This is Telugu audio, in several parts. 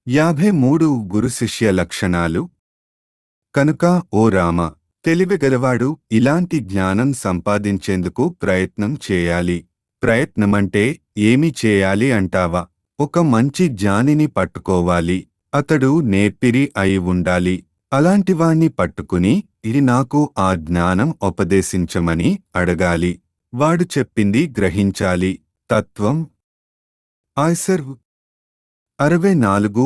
యాభై మూడు గురు శిష్య లక్షణాలు కనుక ఓ రామ తెలివిగలవాడు ఇలాంటి జ్ఞానం సంపాదించేందుకు ప్రయత్నం చేయాలి ప్రయత్నమంటే ఏమి చేయాలి అంటావా ఒక మంచి జ్ఞానిని పట్టుకోవాలి అతడు నేర్పిరి అయి ఉండాలి అలాంటివాణ్ణి పట్టుకుని ఇది నాకు ఆ జ్ఞానం ఉపదేశించమని అడగాలి వాడు చెప్పింది గ్రహించాలి తత్వం ఆయ్సర్ అరవై నాలుగు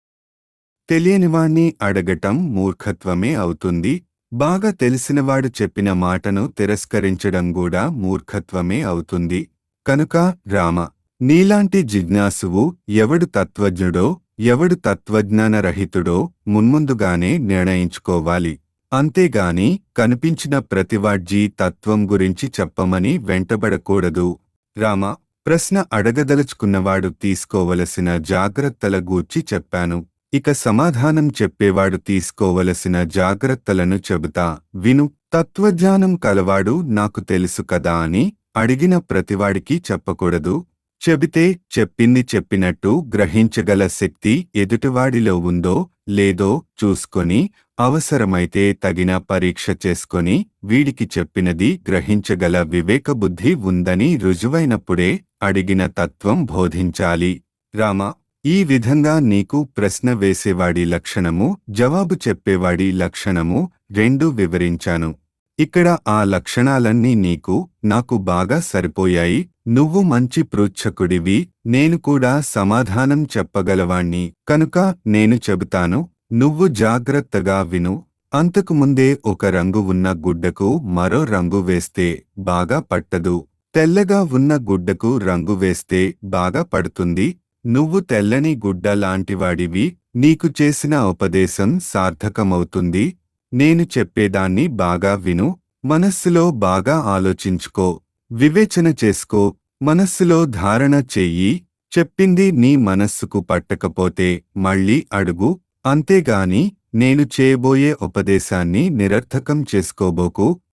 తెలియనివాణ్ణి అడగటం మూర్ఖత్వమే అవుతుంది బాగా తెలిసినవాడు చెప్పిన మాటను తిరస్కరించడం కూడా మూర్ఖత్వమే అవుతుంది కనుక రామ నీలాంటి జిజ్ఞాసువు ఎవడు తత్వజ్ఞుడో ఎవడు తత్వజ్ఞానరహితుడో మున్ముందుగానే నిర్ణయించుకోవాలి అంతేగాని కనిపించిన ప్రతివాడ్జీ తత్వం గురించి చెప్పమని వెంటబడకూడదు రామ ప్రశ్న అడగదలుచుకున్నవాడు తీసుకోవలసిన జాగ్రత్తల గూర్చి చెప్పాను ఇక సమాధానం చెప్పేవాడు తీసుకోవలసిన జాగ్రత్తలను చెబుతా విను తత్వజ్ఞానం కలవాడు నాకు తెలుసు కదా అని అడిగిన ప్రతివాడికి చెప్పకూడదు చెబితే చెప్పింది చెప్పినట్టు గ్రహించగల శక్తి ఎదుటివాడిలో ఉందో లేదో చూసుకొని అవసరమైతే తగిన పరీక్ష చేసుకొని వీడికి చెప్పినది గ్రహించగల వివేకబుద్ధి ఉందని రుజువైనప్పుడే అడిగిన తత్వం బోధించాలి రామ ఈ విధంగా నీకు ప్రశ్న వేసేవాడి లక్షణము జవాబు చెప్పేవాడి లక్షణము రెండు వివరించాను ఇక్కడ ఆ లక్షణాలన్నీ నీకు నాకు బాగా సరిపోయాయి నువ్వు మంచి పృచ్ఛకుడివి నేను కూడా సమాధానం చెప్పగలవాణ్ణి కనుక నేను చెబుతాను నువ్వు జాగ్రత్తగా విను అంతకుముందే ఒక రంగు ఉన్న గుడ్డకు మరో రంగు వేస్తే బాగా పట్టదు తెల్లగా ఉన్న గుడ్డకు రంగు వేస్తే బాగా పడుతుంది నువ్వు తెల్లని గుడ్డ లాంటివాడివి నీకు చేసిన ఉపదేశం సార్థకమవుతుంది నేను చెప్పేదాన్ని బాగా విను మనస్సులో బాగా ఆలోచించుకో వివేచన చేసుకో మనస్సులో ధారణ చెయ్యి చెప్పింది నీ మనస్సుకు పట్టకపోతే మళ్ళీ అడుగు అంతేగాని నేను చేయబోయే ఉపదేశాన్ని నిరర్థకం చేసుకోబోకు